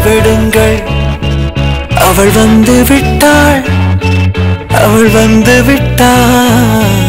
ஓய்வெடுங்கள் அவள் வந்து விட்டாள் அவள் வந்து விட்டாள்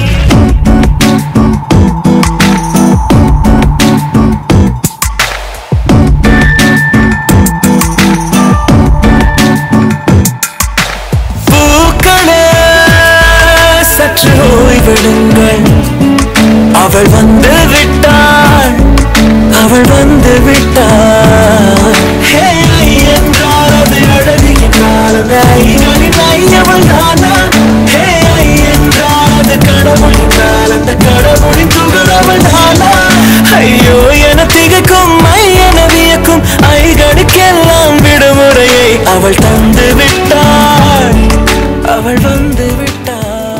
பூக்களே சற்று ஓய்வெடுங்கள் அவள் வந்து விட்டாள் அவள் வந்து விட்டாள் ஹே, ஐ என்றால் அது அழகு என்றால் அது ஐயனின் ஐயவள் தானா ஹே, ஐ என்றால் அது கடவுள் என்றால் அந்த கடவுளின் துகளவள் தானா ஐயோ என திகைக்கும் ஐ என வியக்கும் ஐகளுக்கெல்லாம் விடுமுறையை அவள் தந்து விட்டாள் அவள் வந்து விட்டாள்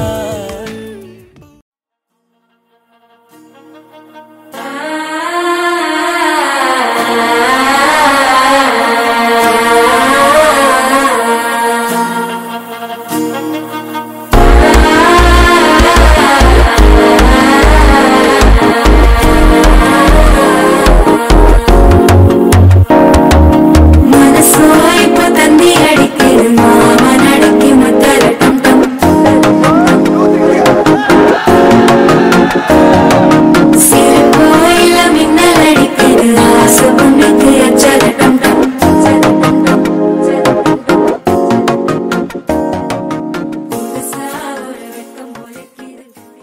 மனசோ இப்ப தந்தி அடிக்குது மாமன் அடிக்கு முத்தரட்டம் டம் சிரிப்போ இல்ல மின்னல் அடிக்குது ஆசை பொண்ணுக்கு அச்சரட்டம் டம் புதுசா ஒரு வெட்கம் பொறுக்குது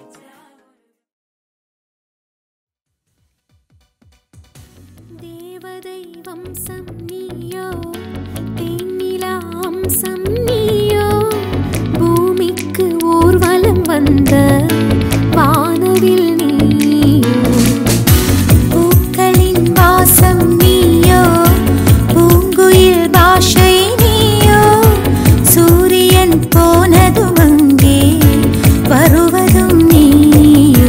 தேவதை வம்சம் நீயோ தேனிலா அம்சம் நீயோ பூமிக்கு ஊர்வலம் வந்த வானவில் நீயோ பூக்களின் வாசம் நீயோ பூங்குயில் பாஷை நீயோ சூரியன் போனதும் அங்கே வருவதும் நீயோ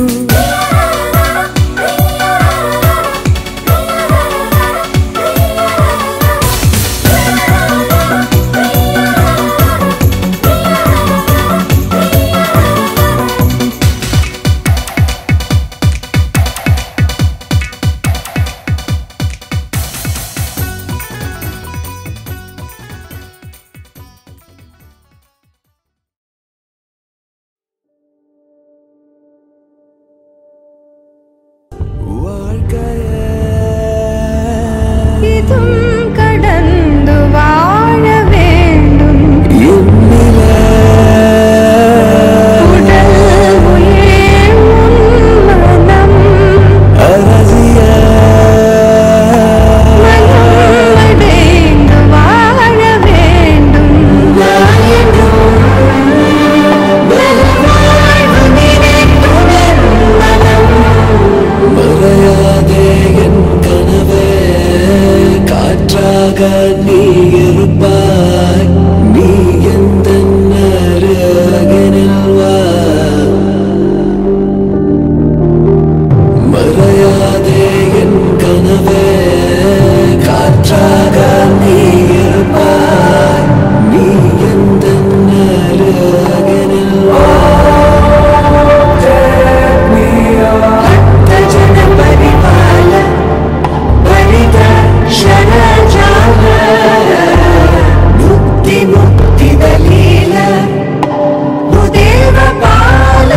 வாழ்க்கையே இதும் கடந்து வாழ வேண்டும் என்னிலே உடல் உயிர் உன் மனம் அரசிய மனம் அடைந்து வாழ வேண்டும் நாயனும் நல்வாழ்வு நினைத்துடன் மனம் மறையாதே என் கனவே காற்றாக நீ இருப்பாய் நீ எந்த அருகினில் வா மறையாதே என் கனவே காற்றாக நீ இருப்பாய் நீ எந்த அருகினில் வா भक्तजन परिपाल परिदर्शन जाल मुक्ति मुक्ति दलील भूदेव पाल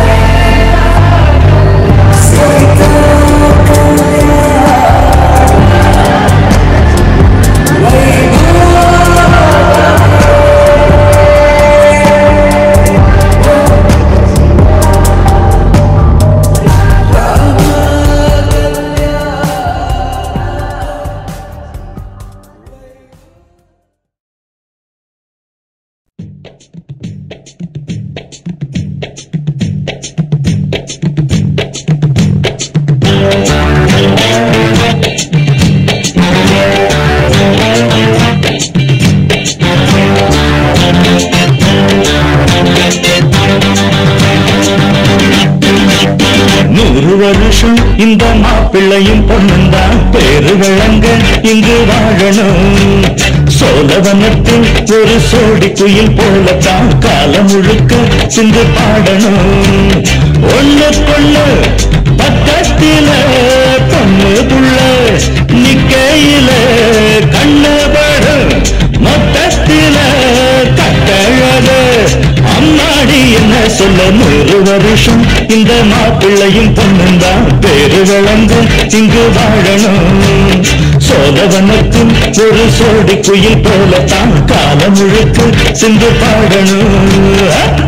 நூறு வருஷம் இந்த மாப்பிள்ளையும் பொண்ணுந்தான் பேரு விளங்க இங்கு வாழணும் சோழவனத்தில் ஒரு சோடி குயில் போலத்தான் காலம் முழுக்க சிந்து பாடணும் ஒண்ணு பொண்ணு பக்கத்தில பொண்ணு புள்ள நிக்கையில இந்த மாப்பிள்ளையும் பொண்ணும் தான் பேரு விளங்க இங்கு வாழணும் சோழவனத்தின் ஒரு சோடி குயில் போலத்தான் காலம் முழுக்க சிந்து பாடணும்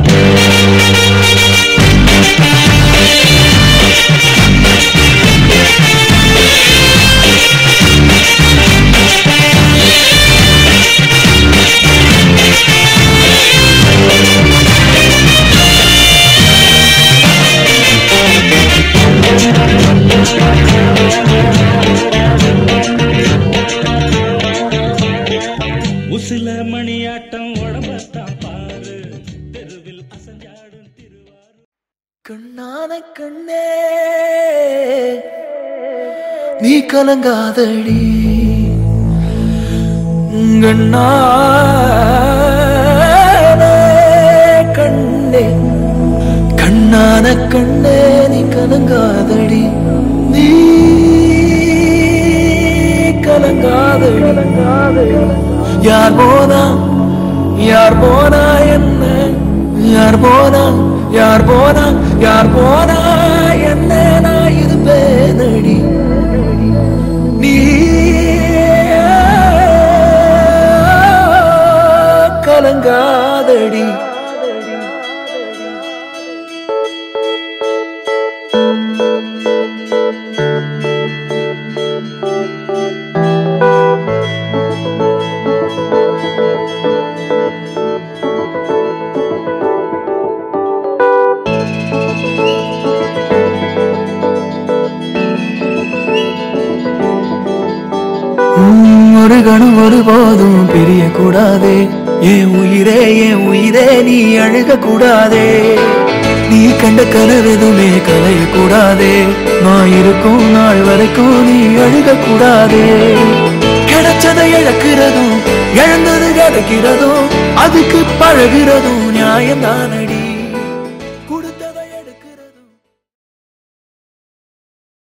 உசில மணியாட்டம் உடம்பத்தான் பாரு தெருவில் அசஞ்சாடும் திருவாரு கண்ணான கண்ணே நீ கலங்காதடி கண்ணான கண்ணே கண்ணான கண்ணே நீ கலங்காதடி நீ கலங்காதடி யார் போனா யார் போனா என்ன யார் போனா யார் போனா யார் போனா என்ன நான் இருப்பேனடி நீ கலங்காதடி உம், ஒரு கணம் ஒருபோதும் பிரிய கூடாதே என் உயிரே என் உயிரே நீ அழுக கூடாதே நீ கண்ட கனவெதுமே கலைய கூடாதே நான் இருக்கும் நாள் வரைக்கும் நீ அழுக கூடாதே கிடைச்சதை இழக்கிறதும் இழந்தது கிடைக்கிறதும் அதுக்கு பழகிறதும் நியாயம்தானடி